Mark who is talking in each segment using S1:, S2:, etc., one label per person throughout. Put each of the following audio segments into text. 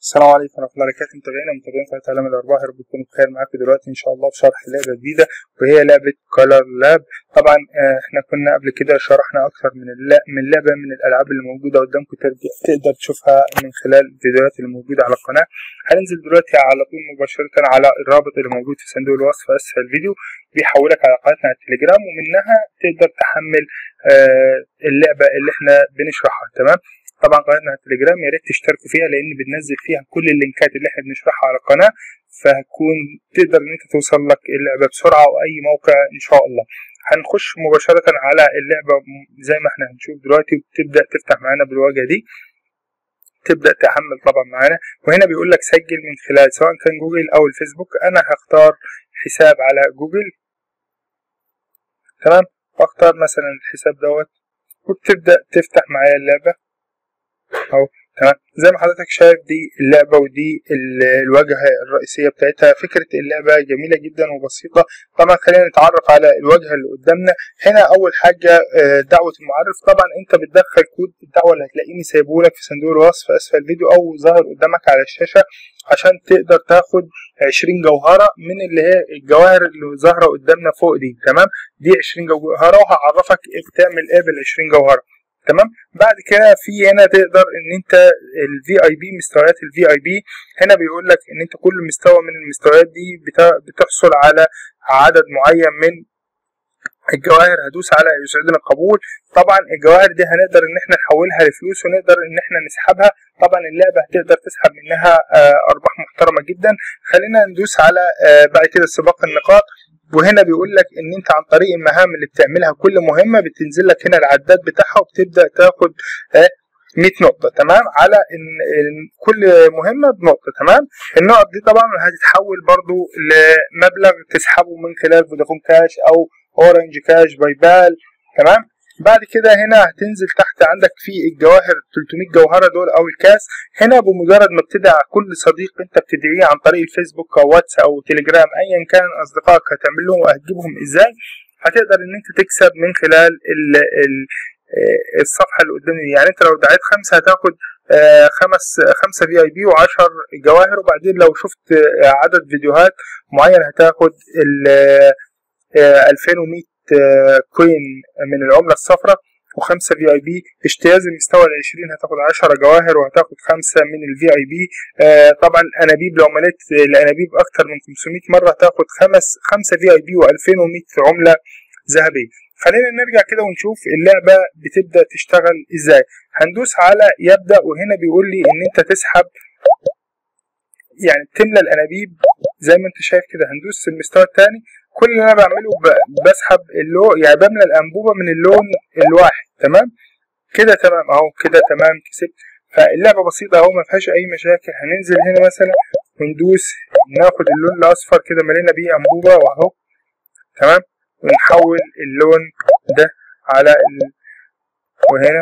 S1: السلام عليكم ورحمة الله وبركاته متابعينا ومتابعين قناة عالم الأرباح يا رب تكونوا بخير معاكم دلوقتي إن شاء الله في شرح لعبة جديدة وهي لعبة كولر لاب طبعا آه، إحنا كنا قبل كده شرحنا أكثر من الل- من لعبة من الألعاب اللي موجودة قدامكم ترجع تقدر تشوفها من خلال الفيديوهات اللي موجودة على القناة هننزل دلوقتي على طول مباشرة على الرابط اللي موجود في صندوق الوصف أسفل الفيديو بيحولك على قناتنا على التليجرام ومنها تقدر تحمل آه، اللعبة اللي إحنا بنشرحها تمام طبعا قناتنا على التليجرام يا ريت تشتركوا فيها لان بننزل فيها كل اللينكات اللي احنا بنشرحها على القناه فهتكون تقدر ان انت توصل لك اللعبه بسرعه او اي موقع ان شاء الله هنخش مباشره على اللعبه م- زي ما احنا هنشوف دلوقتي وتبدا تفتح معانا بالواجهه دي تبدا تحمل طبعا معانا وهنا بيقول لك سجل من خلال سواء كان جوجل او الفيسبوك انا هختار حساب على جوجل تمام واختار مثلا الحساب دوت وبتبدا تفتح معايا اللعبه اهو تمام زي ما حضرتك شايف دي اللعبة ودي ال- الواجهة الرئيسية بتاعتها فكرة اللعبة جميلة جدا وبسيطة طبعا خلينا نتعرف على الواجهة اللي قدامنا هنا أول حاجة آه، دعوة المعرف طبعا أنت بتدخل كود الدعوة اللي هتلاقيني سايبهولك في صندوق الوصف أسفل الفيديو أو ظاهر قدامك على الشاشة عشان تقدر تاخد 20 جوهرة من اللي هي الجواهر اللي ظاهرة قدامنا فوق دي تمام دي 20 جوهرة وهعرفك تعمل ايه بال 20 جوهرة تمام بعد كده في هنا تقدر ان انت الفي اي بي مستويات الفي اي بي هنا بيقول لك ان انت كل مستوى من المستويات دي بتا- بتحصل على عدد معين من الجواهر هدوس على يسعدنا القبول طبعا الجواهر دي هنقدر ان احنا نحولها لفلوس ونقدر ان احنا نسحبها طبعا اللعبه هتقدر تسحب منها آه، ارباح محترمه جدا خلينا ندوس على آه، بعد كده سباق النقاط وهنا بيقول لك ان انت عن طريق المهام اللي بتعملها كل مهمه بتنزل لك هنا العداد بتاعها وبتبدا تاخد آه، 100 نقطة تمام على إن إن كل مهمة بنقطة تمام النقط دي طبعا هتتحول برضو لمبلغ تسحبه من خلال فودافون كاش أو اورنج كاش باي بال تمام بعد كده هنا هتنزل تحت عندك في الجواهر 300 جوهرة دول أو الكاس هنا بمجرد ما بتدعي كل صديق أنت بتدعيه عن طريق الفيسبوك أو واتس أو تليجرام أيا كان أصدقائك هتعمل لهم وهتجيبهم إزاي هتقدر إن أنت تكسب من خلال ال ال آه، الصفحة اللي قدامي دي. يعني أنت لو دعيت خمسة هتاخد آه، خمس خمسة في اي بي وعشر جواهر وبعدين لو شفت آه، عدد فيديوهات معين هتاخد ال آه، 2100 آه، كوين من العملة الصفراء وخمسة في اي بي اجتياز المستوى ال 20 هتاخد 10 جواهر وهتاخد خمسة من الفي اي بي طبعا انابيب لو مليت الانابيب اكتر من 500 مرة هتاخد خمس خمسة في اي بي و2100 عملة ذهبية خلينا نرجع كده ونشوف اللعبة بتبدأ تشتغل ازاي هندوس على يبدأ وهنا بيقول لي ان انت تسحب يعني تملى الانابيب زي ما انت شايف كده هندوس المستوى الثاني كل اللي انا بعمله ب- بسحب اللون يعني بملى الانبوبه من اللون الواحد تمام كده تمام اهو كده تمام كسبت فاللعبه بسيطه اهو ما فيهاش اي مشاكل هننزل هنا مثلا وندوس ناخد اللون الاصفر كده ملينا بيه انبوبه واهو تمام ونحول اللون ده على ال... وهنا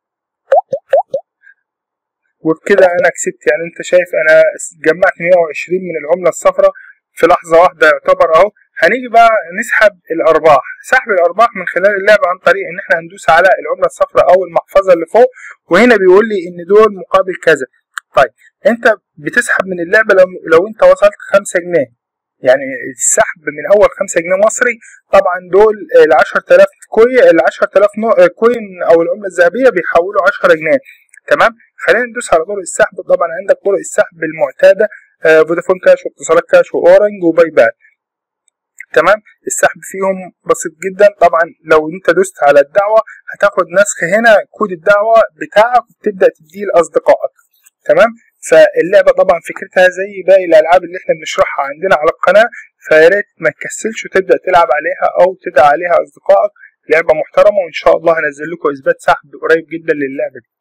S1: وبكده انا كسبت يعني انت شايف انا جمعت 120 من العمله الصفراء في لحظه واحده يعتبر اهو هنيجي بقى نسحب الارباح سحب الارباح من خلال اللعبه عن طريق ان احنا هندوس على العمله الصفراء او المحفظه اللي فوق وهنا بيقول لي ان دول مقابل كذا طيب انت بتسحب من اللعبه لو, لو انت وصلت 5 جنيه يعني السحب من اول 5 جنيه مصري طبعا دول ال 10000 كوين ال 10000 نو- كوين او العمله الذهبيه بيحولوا 10 جنيه تمام خلينا ندوس على طرق السحب طبعا عندك طرق السحب المعتاده آه، فودافون كاش واتصالات كاش واورنج وباي بال تمام السحب فيهم بسيط جدا طبعا لو انت دوست على الدعوه هتاخد نسخ هنا كود الدعوه بتاعك وتبدا تديه لاصدقائك تمام فاللعبه طبعا فكرتها زي باقي الالعاب اللي احنا بنشرحها عندنا على القناه فيا ريت ما تكسلش وتبدا تلعب عليها او تدعي عليها اصدقائك لعبه محترمه وان شاء الله هنزل لكم اثبات سحب قريب جدا للعبه دي